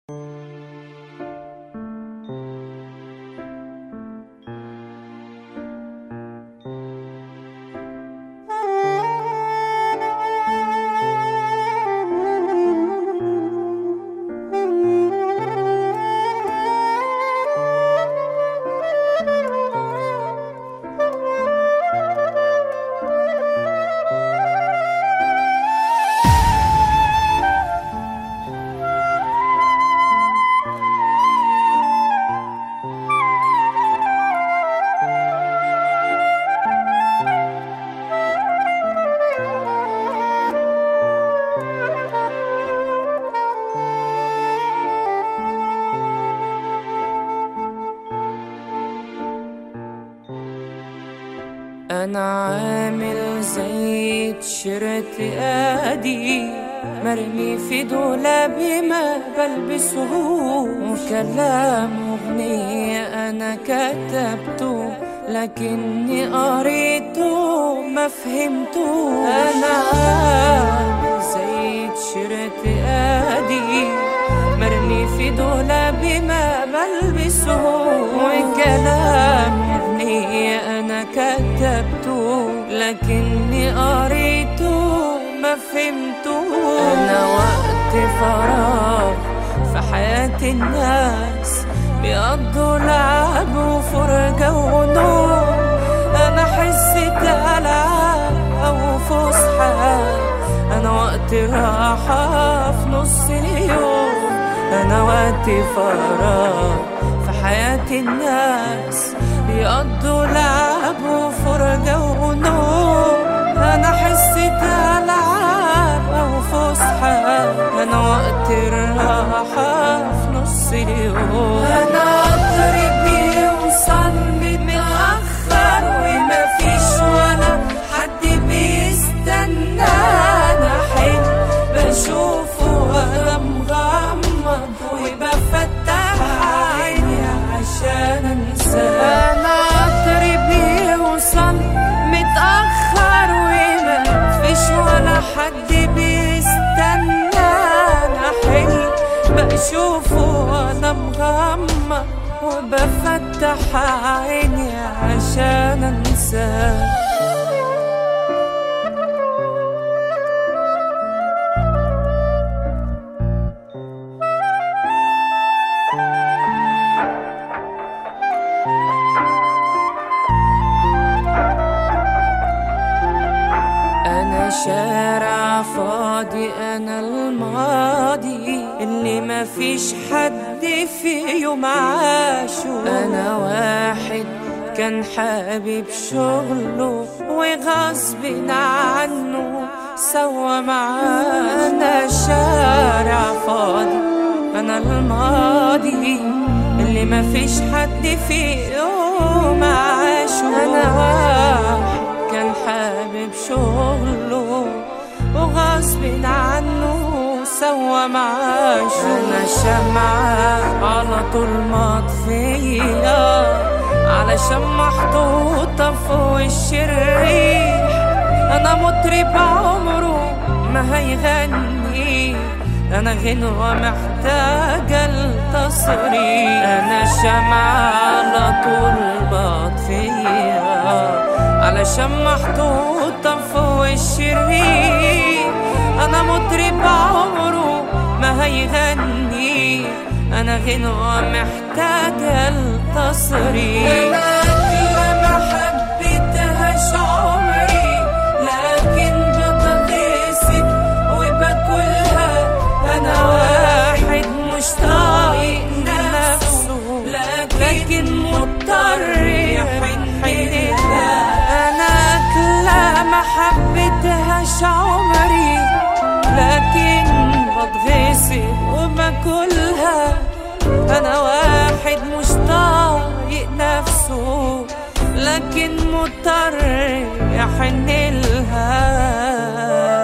أنا عامل زي تيشيرت أدي مرمي في دولابي ما بلبسه وكلام أغنية أنا كتبته لكني قريته ما فهمته أنا عامل زي تيشيرت أدي مرمي في دولابي ما بلبسه وكلام أغنية أنا كتبته لكني قريته ما فهمته أنا وقت فراغ في حياة الناس بيقضوا لعب وفرجة ونوم أنا حسة ألعاب أو فسحة أنا وقت راحة في نص اليوم أنا وقت فراغ في حياة الناس بيقضوا لعب وفرجة ونوم أنا حسة ألعاب أو فسحة أنا وقت الراحة في نص اليوم أنا قطري بيوصل متأخر ومفيش ولا حد بيستنى أنا حلم بشوفه وأنا مغمض وبفتح عيني عشان أنساه أنا قطري بيوصل متأخر ومفيش ولا حد بيستنى أنا حلم بشوفه وأنا مغمض وبفتح عيني عشان أنساه أنا شارع فاضي أنا الماضي اللي ما فيش حد فيه معاشه أنا واحد كان حابب شغله وغصب عنه سوى معاه أنا شارع فاضي أنا الماضي اللي ما فيش حد فيه معاشه أنا واحد كان حابب شغله وغصب عنه سوى معاشه أنا شمعة على طول مطفية علشان محطوطة في وش الريح أنا مطرب عمره ما هيغني أنا غنوة محتاجة التصريح أنا شمعة على طول بطفيها علشان محطوطة في وش الريح أنا مطرب عمره ما هيغني أنا غنوة محتاجة التصريح أنا أكلة ما حبيتهاش عمري لكن بتغيسك وباكلها أنا واحد مش طايق نفسه لكن مضطر يحن لها أنا أكلة ما حبيتهاش عمري لكن بتغيسك وباكلها أنا واحد مش طايق نفسه لكن مضطر يحن لها